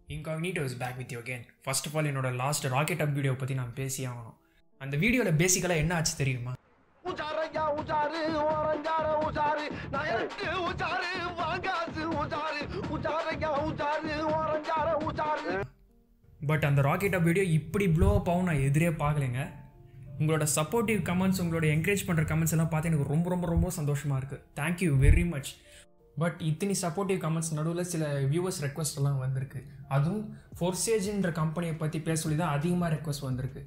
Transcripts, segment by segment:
Incognito is back with you again first of all என்னோட last rocket up video பற்றி நான் பேசி ஆகணும் அந்த வீடியோவில் பேசிக்கலாக என்ன ஆச்சு தெரியுமா உஜாரையா உஜாரு ஓரஞ்சார உஜாரு நயனுக்கு உஜாரு வாங்காசு உஜாரு உஜாரையா உஜாரு ஓரஞ்சார உஜாரு பட் அந்த ராக்கெட் அப் வீடியோ இப்படி ப்ளோ அப் ஆகும் நான் எதிரே பார்க்கலைங்க உங்களோட சப்போர்ட்டிவ் கமெண்ட்ஸ் உங்களோட என்கரேஜ் பண்ணுற கமெண்ட்ஸ் எல்லாம் பார்த்து எனக்கு ரொம்ப ரொம்ப ரொம்ப சந்தோஷமாக இருக்குது தேங்க்யூ வெரி மச் பட் இத்தனை சப்போர்ட்டிவ் கமெண்ட்ஸ் நடுவில் சில வியூவர்ஸ் ரெக்வஸ்ட் எல்லாம் வந்திருக்கு அதுவும் ஃபோர்சேஜ்ன்ற கம்பெனியை பற்றி பேச சொல்லி தான் அதிகமாக ரெக்வஸ்ட் வந்திருக்கு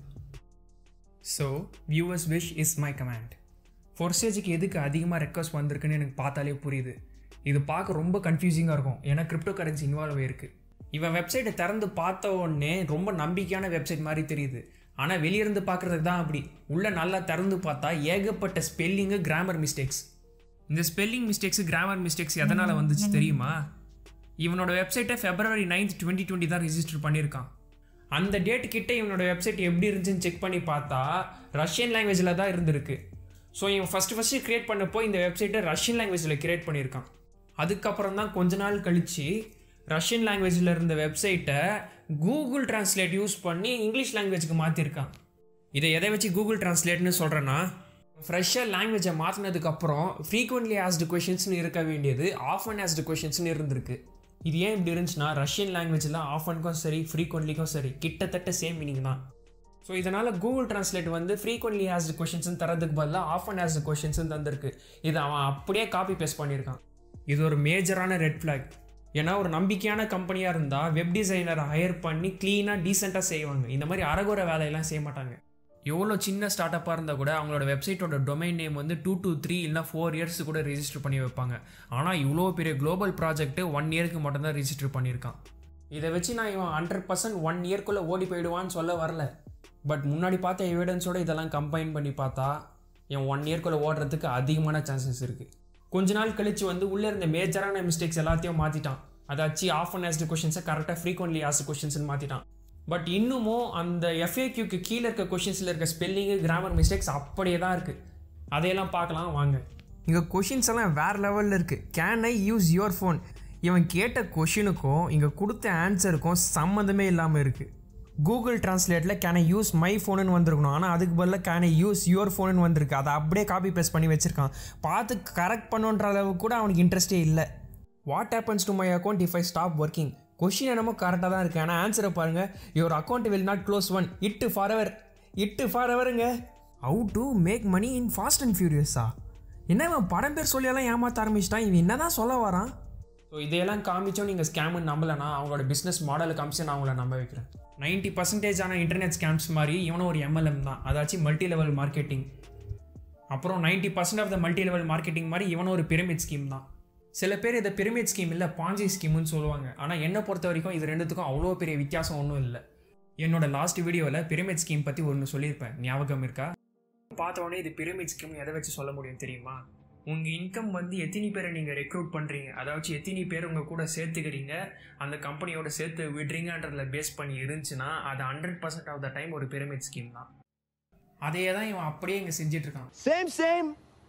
so viewers wish is my command ஃபோர்சேஜுக்கு எதுக்கு அதிகமாக ரெக்வஸ்ட் வந்திருக்குன்னு எனக்கு பார்த்தாலே புரியுது இது பார்க்க ரொம்ப கன்ஃபியூசிங்காக இருக்கும் ஏன்னா கிரிப்டோ கரன்சி இன்வால்வ் ஆயிருக்கு இவன் வெப்சைட்டை திறந்து பார்த்த உடனே ரொம்ப நம்பிக்கையான வெப்சைட் மாதிரி தெரியுது ஆனால் வெளியிருந்து பார்க்குறதுக்கு தான் அப்படி உள்ளே நல்லா திறந்து பார்த்தா ஏகப்பட்ட ஸ்பெல்லிங்கு கிராமர் மிஸ்டேக்ஸ் இந்த ஸ்பெல்லிங் மிஸ்டேக்ஸ் கிராமர் மிஸ்டேக்ஸ் எதனால் வந்துச்சு தெரியுமா இவனோட வெப்சைட்டை ஃபெப்ரவரி நைன்த் டுவெண்ட்டி டுவெண்ட்டி தான் ரிஜிஸ்டர் பண்ணியிருக்கான் அந்த டேட் கிட்ட இவனோட வெப்சைட் எப்படி இருந்துச்சுன்னு செக் பண்ணி பார்த்தா ரஷ்யன் லாங்குவேஜில் தான் இருந்திருக்கு ஸோ இவன் ஃபஸ்ட்டு ஃபஸ்ட்டு க்ரியேட் பண்ணப்போ இந்த வெப்சைட்டை ரஷ்யன் லாங்குவேஜில் கிரியேட் பண்ணியிருக்கான் அதுக்கப்புறம் தான் கொஞ்ச நாள் கழித்து ரஷ்யன் லாங்குவேஜில் இருந்த வெப்சைட்டை கூகுள் டிரான்ஸ்லேட் யூஸ் பண்ணி இங்கிலீஷ் லாங்குவேஜுக்கு மாற்றிருக்கான் இதை எதை வச்சு கூகுள் டிரான்ஸ்லேட்னு சொல்கிறேன்னா ஃப்ரெஷ்ஷாக லாங்குவேஜை மாற்றினதுக்கப்புறம் ஃப்ரீக்வெண்ட்லி ஆஸ்டு கொஷின்ஸ்னு இருக்க வேண்டியது ஆஃப் அண்ட் ஆஸ்டு கொஷின்ஸ்னு இருந்திருக்கு இது ஏன் இப்படி இருந்துச்சுன்னா ரஷ்யன் லாங்குவேஜில் ஆஃப் அன்க்கும் சரி ஃப்ரீக்வெண்ட்லிக்கும் சரி கிட்டத்தட்ட சேம் மீனிங் தான் ஸோ இதனால் கூகுள் டிரான்ஸ்லேட் வந்து ஃப்ரீக்வெண்ட்லி ஆஸ்டு கொஷின்ஸ்னு தரதுக்கு பதிலாக ஆஃப் அண்ட் ஆஸ்டு கொஷின்ஸ்னு தந்திருக்கு இதை அவன் அப்படியே காப்பி பேஸ்ட் பண்ணியிருக்கான் இது ஒரு மேஜரான ரெட் ஃப்ளாக் ஏன்னா ஒரு நம்பிக்கையான கம்பெனியாக இருந்தால் வெப் டிசைனரை ஹையர் பண்ணி க்ளீனாக டீசெண்டாக செய்வாங்க இந்த மாதிரி அரகுற வேலையெல்லாம் செய்ய மாட்டாங்க எவ்வளோ சின்ன ஸ்டார்ட் அப்பாக இருந்தால் கூட அவங்களோட வெப்சைட்டோட டொமைன் நேம் வந்து டூ டூ த்ரீ இல்லைனா ஃபோர் இயர்ஸ் கூட ரிஜிஸ்டர் பண்ணி வைப்பாங்க ஆனால் இவ்வளோ பெரிய குளோபல் ப்ராஜெக்ட்டு ஒன் இயருக்கு மட்டும்தான் ரிஜிஸ்டர் பண்ணியிருக்கான் இதை வச்சு நான் இவன் ஹண்ட்ரட் பர்சன்ட் ஒன் இயர்க்குள்ளே ஓடி போயிடுவான்னு சொல்ல வரல பட் முன்னாடி பார்த்த எவிடன்ஸோட இதெல்லாம் கம்பைன் பண்ணி பார்த்தா என் ஒன் இயர்க்குள்ளே ஓடுறதுக்கு அதிகமான சான்சஸ் இருக்குது கொஞ்ச நாள் கழிச்சு வந்து உள்ளே இருந்த மேஜரான மிஸ்டேக்ஸ் எல்லாத்தையும் மாற்றிட்டான் அதாச்சு ஆஃப் அண்ட் ஆஸ்டு கொஷின்ஸை கரெக்டாக ஃப்ரீக்வெண்ட்லி ஆஸ்டு கொஷின்ஸ்னு மாற்றிட்டான் பட் இன்னமும் அந்த எஃப்ஏக்யூக்கு கீழே இருக்க கொஷின்ஸில் இருக்க ஸ்பெல்லிங்கு கிராமர் மிஸ்டேக்ஸ் அப்படியே தான் இருக்குது அதையெல்லாம் பார்க்கலாம் வாங்க இங்கே கொஷின்ஸ் எல்லாம் வேறு லெவலில் இருக்குது can I use your phone இவன் கேட்ட கொஷினுக்கும் இங்கே கொடுத்த ஆன்சருக்கும் சம்மந்தமே இல்லாமல் இருக்குது கூகுள் டிரான்ஸ்லேட்டில் கேன் ஐ யூஸ் மை ஃபோனுன்னு வந்திருக்கணும் ஆனால் அதுக்கு பதிலாக கேன் ஐ யூஸ் யுவர் ஃபோனுன்னு வந்திருக்கு அதை அப்படியே காப்பி பேஸ்ட் பண்ணி வச்சுருக்கான் பார்த்து கரெக்ட் பண்ணுன்ற அளவுக்கு கூட அவனுக்கு இன்ட்ரெஸ்டே இல்லை what happens to my account if I stop working question என்னமோ கரெக்டாக தான் இருக்குது ஆனால் ஆன்சரை பாருங்கள் your account will not close on it forever it for எவருங்க how to make money in fast and ஃபியூரியஸா என்ன இவன் படம் பேர் சொல்லியெல்லாம் ஏமாற்ற ஆரம்பிச்சிட்டான் இவன் என்ன தான் சொல்ல வரான் ஸோ இதையெல்லாம் காமிச்சோம் நீங்கள் ஸ்கேம்னு நம்பலைன்னா அவங்களோட பிஸ்னஸ் மாடலை காமிச்சு நான் அவங்கள நம்ப வைக்கிறேன் நைன்ட்டி பர்சன்டேஜ் ஆன இன்டர்நெட் ஸ்கேம்ஸ் மாதிரி இவனும் ஒரு எம்எல்எம் தான் அதாச்சும் மல்டி லெவல் மார்க்கெட்டிங் அப்புறம் ninety percent of the multi level marketing மாதிரி இவனும் ஒரு பிரமிட் ஸ்கீம் தான் சில பேர் இதை பிரமிட் ஸ்கீம் இல்லை பாஞ்சி ஸ்கீம்னு சொல்லுவாங்க ஆனால் என்னை பொறுத்த வரைக்கும் இது ரெண்டுத்துக்கும் அவ்வளோ பெரிய வித்தியாசம் ஒன்றும் இல்லை என்னோட லாஸ்ட் வீடியோவில் பிரமிட் ஸ்கீம் பற்றி ஒன்று சொல்லியிருப்பேன் ஞாபகம் இருக்கா பார்த்த உடனே இது பிரமிட் ஸ்கீம் எதை வச்சு சொல்ல முடியும் தெரியுமா உங்கள் இன்கம் வந்து எத்தனை பேரை நீங்கள் ரெக்ரூட் பண்ணுறீங்க அதாச்சும் எத்தனை பேர் உங்கள் கூட சேர்த்துக்கிறீங்க அந்த கம்பெனியோட சேர்த்து விடுறீங்கன்றதில் பேஸ் பண்ணி இருந்துச்சுன்னா அது hundred percent of the time ஒரு பிரமிட் ஸ்கீம் தான் அதையே தான் இவன் அப்படியே இங்கே செஞ்சிட்ருக்கான் Same, same,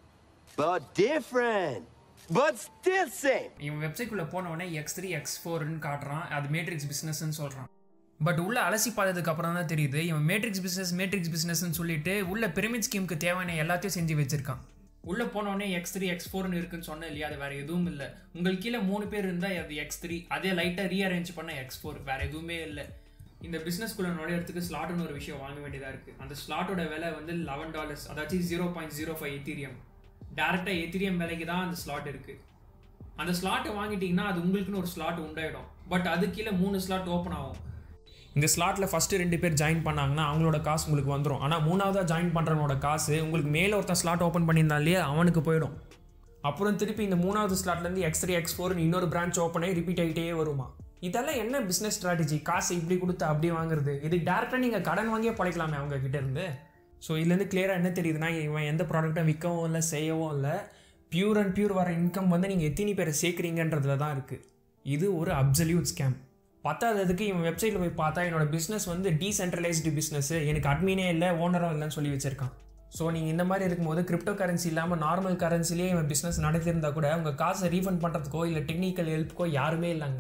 but different. But still same. இவன் வெப்சைட்குள்ளே போன உடனே எக்ஸ் த்ரீ எக்ஸ் ஃபோர்னு காட்டுறான் அது மேட்ரிக்ஸ் பிஸ்னஸ்ன்னு சொல்கிறான் பட் உள்ள அலசி பார்த்ததுக்கு அப்புறம் தான் தெரியுது இவன் மேட்ரிக்ஸ் பிஸ்னஸ் மேட்ரிக்ஸ் பிஸ்னஸ்னு சொல்லிட்டு உள்ள பிரமிட் ஸ்கீமுக்கு தேவையான எல்லாத்தையும் செஞ்சு வச்சிருக்கான் உள்ள போன உடனே எக்ஸ் த்ரீ எக்ஸ் ஃபோர்னு இருக்குன்னு சொன்னேன் இல்லையா அது வேற எதுவும் இல்லை உங்களுக்கு கீழே மூணு பேர் இருந்தால் அது எக்ஸ் த்ரீ அதே லைட்டாக ரீஅரேஞ்ச் பண்ண எக்ஸ் ஃபோர் வேற எதுவுமே இல்லை இந்த பிஸ்னஸ்குள்ள நுழையறதுக்கு ஸ்லாட்னு ஒரு விஷயம் வாங்க வேண்டியதாக இருக்குது அந்த ஸ்லாட்டோட விலை வந்து லெவன் டாலர்ஸ் அதாச்சும் zero point zero five ethereum டேரெக்டாக எத்திரியம் விலைக்கு தான் அந்த ஸ்லாட் இருக்குது அந்த ஸ்லாட்டை வாங்கிட்டீங்கன்னா அது உங்களுக்குன்னு ஒரு ஸ்லாட் உண்டாயிடும் பட் அது கீழே மூணு ஸ்லாட் ஓப்பன் ஆகும் இந்த ஸ்லாட்டில் ஃபஸ்ட்டு ரெண்டு பேர் ஜாயின் பண்ணாங்கன்னா அவங்களோட காசு உங்களுக்கு வந்துடும் ஆனால் மூணாவதாக ஜாயின் பண்ணுறவனோட காசு உங்களுக்கு மேலே ஒருத்தன் ஸ்லாட் ஓப்பன் பண்ணியிருந்தான் இல்லையா அவனுக்கு போயிடும் அப்புறம் திருப்பி இந்த மூணாவது ஸ்லாட்லேருந்து எக்ஸ் த்ரீ எக்ஸ் ஃபோர்னு இன்னொரு பிரான்ச் ஓப்பன் ஆகி ரிப்பீட் ஆகிட்டே வருமா இதெல்லாம் என்ன பிஸ்னஸ் ஸ்ட்ராட்டஜி காசு இப்படி கொடுத்து அப்படி வாங்குறது இது டேரெக்டாக நீங்கள் கடன் வாங்கியே பழைக்கலாமே அவங்க கிட்ட இருந்து ஸோ இதுலேருந்து கிளியராக என்ன தெரியுதுன்னா இவன் எந்த ப்ராடக்ட்டை விற்கவும் இல்லை செய்யவும் இல்லை பியூர் அண்ட் பியூர் வர இன்கம் வந்து நீங்கள் எத்தனை பேரை சேர்க்குறீங்கன்றதுல தான் இருக்குது இது ஒரு அப்சல்யூட் ஸ்கேம் பத்தாததுக்கு இவன் வெப்சைட்டில் போய் பார்த்தா என்னோட பிஸ்னஸ் வந்து டீசென்ட்ரலைஸ்டு பிஸ்னஸ் எனக்கு அட்மினே இல்லை ஓனரும் இல்லைன்னு சொல்லி வச்சிருக்கான் ஸோ நீங்கள் இந்த மாதிரி இருக்கும்போது கிரிப்டோ கரன்சி இல்லாமல் நார்மல் கரன்சிலேயே இவன் பிஸ்னஸ் நடத்திருந்தா கூட உங்கள் காசை ரீஃபண்ட் பண்ணுறதுக்கோ இல்லை டெக்னிக்கல் ஹெல்ப்புக்கோ யாருமே இல்லைங்க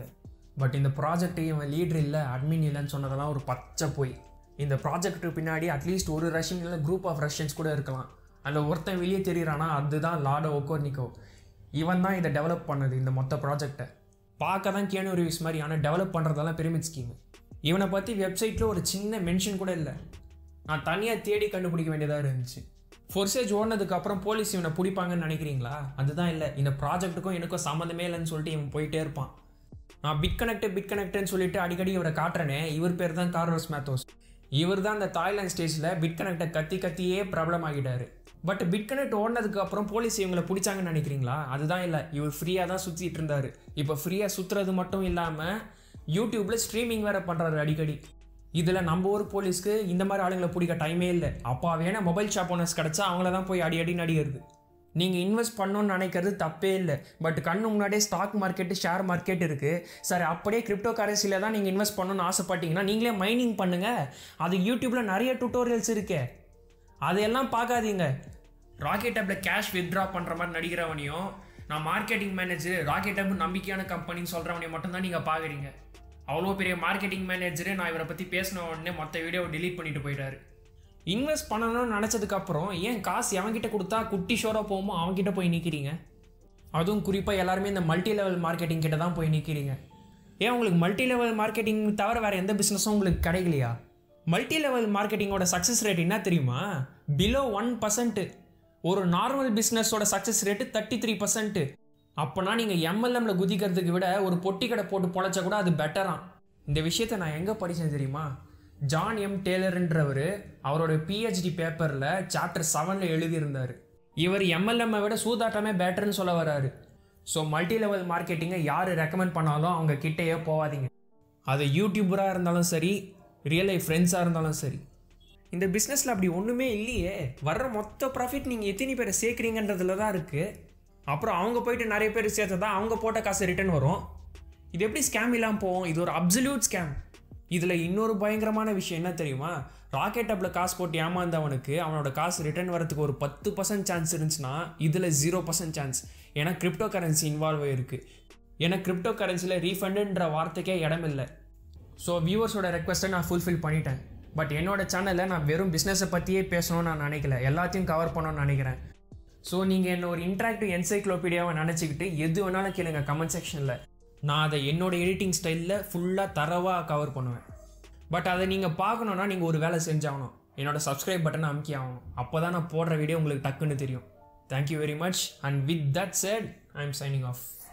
பட் இந்த ப்ராஜெக்ட் இவன் லீடர் இல்லை அட்மின் இல்லைன்னு சொன்னதெல்லாம் ஒரு பச்சை போய் இந்த ப்ராஜெக்ட் பின்னாடி அட்லீஸ்ட் ஒரு ரஷ்யன் இல்லை குரூப் ஆஃப் ரஷ்யன்ஸ் கூட இருக்கலாம் அதில் ஒருத்தன் வெளியே தெரியுறானா அதுதான் லாடோ ஒக்கோர்னிக்கோ இவன் தான் இதை டெவலப் பண்ணது இந்த மொத்த ப்ராஜெக்டை பார்க்க தான் கேனோ ரிவ்யூஸ் மாதிரி ஆனால் டெவலப் பண்ணுறதெல்லாம் பிரமிட் ஸ்கீம் இவனை பற்றி வெப்சைட்டில் ஒரு சின்ன மென்ஷன் கூட இல்லை நான் தனியாக தேடி கண்டுபிடிக்க வேண்டியதாக இருந்துச்சு ஃபொர்சேஜ் ஓடினதுக்கு அப்புறம் போலீஸ் இவனை பிடிப்பாங்கன்னு நினைக்கிறீங்களா அதுதான் இல்லை இந்த ப்ராஜெக்ட்டுக்கும் எனக்கும் சம்மந்தமே இல்லைன்னு சொல்லிட்டு இவன் போயிட்டே இருப்பான் நான் பிட் கனெக்ட் பிட் கனெக்ட்னு சொல்லிட்டு அடிக்கடி இவரை காட்டுறேனே இவர் பேர் தான் கார்லோஸ் மேத்தோஸ் இவர் தான் அந்த தாய்லாந்து ஸ்டேஜில் பிட் கனெக்டை கத்தி கத்தியே ப்ராப்ளம் ஆகிட்டாரு பட் பிட் கனெக்ட் ஓடினதுக்கு அப்புறம் போலீஸ் இவங்களை பிடிச்சாங்கன்னு நினைக்கிறீங்களா அதுதான் இல்லை இவர் ஃப்ரீயாக தான் சுற்றிட்டு இருந்தார் இப்போ ஃப்ரீயாக சுற்றுறது மட்டும் இல்லாமல் யூடியூப்பில் ஸ்ட்ரீமிங் வேறு பண்ணுறாரு அடிக்கடி இதில் நம்ம ஊர் போலீஸ்க்கு இந்த மாதிரி ஆளுங்களை பிடிக்க டைமே இல்லை அப்பா வேணா மொபைல் ஷாப் ஓனர்ஸ் கிடச்சா அவங்கள தான் போய் அடி அடி நடிக்கிறது நீங்கள் இன்வெஸ்ட் பண்ணணும்னு நினைக்கிறது தப்பே இல்லை பட் கண்ணு முன்னாடியே ஸ்டாக் மார்க்கெட்டு ஷேர் மார்க்கெட் இருக்குது சரி அப்படியே கிரிப்டோ கரன்சியில் தான் நீங்கள் இன்வெஸ்ட் பண்ணணும்னு ஆசைப்பட்டீங்கன்னா நீங்களே மைனிங் பண்ணுங்கள் அது யூடியூப்பில் நிறைய டுட்டோரியல்ஸ் இருக்கே அதையெல்லாம் பார்க்காதீங்க ராக்கெட் ஆப்பில் கேஷ் வித்ட்ரா பண்ணுற மாதிரி நடிக்கிறவனையும் நான் மார்க்கெட்டிங் மேனேஜர் ராக்கெட் ஆப் நம்பிக்கையான கம்பெனின்னு சொல்கிறவனையும் மட்டும்தான் நீங்கள் பார்க்குறீங்க அவ்வளோ பெரிய மார்க்கெட்டிங் மேனேஜரு நான் இவரை பற்றி பேசின உடனே மொத்த வீடியோவை delete பண்ணிட்டு போயிட்டாரு இன்வெஸ்ட் பண்ணணும்னு நினச்சதுக்கப்புறம் ஏன் காசு எவன்கிட்ட கொடுத்தா குட்டி ஷோராக போகுமோ அவன்கிட்ட போய் நிற்கிறீங்க அதுவும் குறிப்பாக எல்லாருமே இந்த மல்டி லெவல் மார்க்கெட்டிங் கிட்ட தான் போய் நிற்கிறீங்க ஏன் உங்களுக்கு மல்டி லெவல் மார்க்கெட்டிங் தவிர வேறு எந்த பிஸ்னஸும் உங்களுக்கு கிடைக்கலையா மல்டி லெவல் மார்க்கெட்டிங்கோட சக்ஸஸ் ரேட் என்ன தெரியுமா பிலோ ஒன் பர்சன்ட்டு ஒரு நார்மல் பிஸ்னஸோட success rate thirty three percent அப்போனா நீங்கள் எம்எல்எம்ல குதிக்கிறதுக்கு விட ஒரு பொட்டி கடை போட்டு பொழைச்சா கூட அது பெட்டராம் இந்த விஷயத்தை நான் எங்கே படித்தேன் தெரியுமா ஜான் எம் டேலர்ன்றவர் அவரோட பிஹெச்டி பேப்பரில் சாப்டர் செவனில் எழுதியிருந்தார் இவர் எம்எல்எம்மை விட சூதாட்டமே பெட்டர்னு சொல்ல வராரு ஸோ மல்டி லெவல் மார்க்கெட்டிங்கை யார் ரெக்கமெண்ட் பண்ணாலும் அவங்க கிட்டேயே போகாதீங்க அது யூடியூபராக இருந்தாலும் சரி ரியல் லைஃப் ஃப்ரெண்ட்ஸாக இருந்தாலும் சரி இந்த பிஸ்னஸில் அப்படி ஒன்றுமே இல்லையே வர்ற மொத்த ப்ராஃபிட் நீங்கள் எத்தனை பேரை சேர்க்குறீங்கன்றதுல தான் இருக்குது அப்புறம் அவங்க போயிட்டு நிறைய பேர் சேர்த்தா தான் அவங்க போட்ட காசு ரிட்டர்ன் வரும் இது எப்படி ஸ்கேம் இல்லாமல் போகும் இது ஒரு அப்சல்யூட் ஸ்கேம் இதில் இன்னொரு பயங்கரமான விஷயம் என்ன தெரியுமா ராக்கெட் அப்பில் காசு போட்டு ஏமாந்தவனுக்கு அவனோட காசு ரிட்டர்ன் வரதுக்கு ஒரு பத்து பர்சன்ட் சான்ஸ் இருந்துச்சுன்னா இதில் ஜீரோ பர்சன்ட் சான்ஸ் ஏன்னா கிரிப்டோ கரன்சி இன்வால்வ் ஆகிருக்கு ஏன்னா கிரிப்டோ கரன்சியில் ரீஃபண்டுன்ற வார்த்தைக்கே இடம் இல்லை ஸோ வியூவர்ஸோட ரெக்வஸ்ட்டை நான் ஃபுல்ஃபில் பண்ணிட்டேன் பட் என்னோட சேனலில் நான் வெறும் பிஸ்னஸை பற்றியே பேசணும்னு நான் நினைக்கல எல்லாத்தையும் கவர் பண்ணணும்னு நினைக்கிறேன் ஸோ நீங்கள் என்ன ஒரு இன்ட்ராக்டிவ் என்சைக்ளோபீடியாவை நினச்சிக்கிட்டு எது வேணாலும் கேளுங்க கமெண்ட் செக்ஷனில் நான் அதை என்னோட எடிட்டிங் ஸ்டைலில் ஃபுல்லாக தரவாக கவர் பண்ணுவேன் பட் அதை நீங்கள் பார்க்கணுன்னா நீங்கள் ஒரு வேலை செஞ்சாகணும் என்னோட சப்ஸ்கிரைப் பட்டனை அமுக்கி ஆகணும் அப்போ தான் நான் போடுற வீடியோ உங்களுக்கு டக்குன்னு தெரியும் thank you very much and with that said I am signing of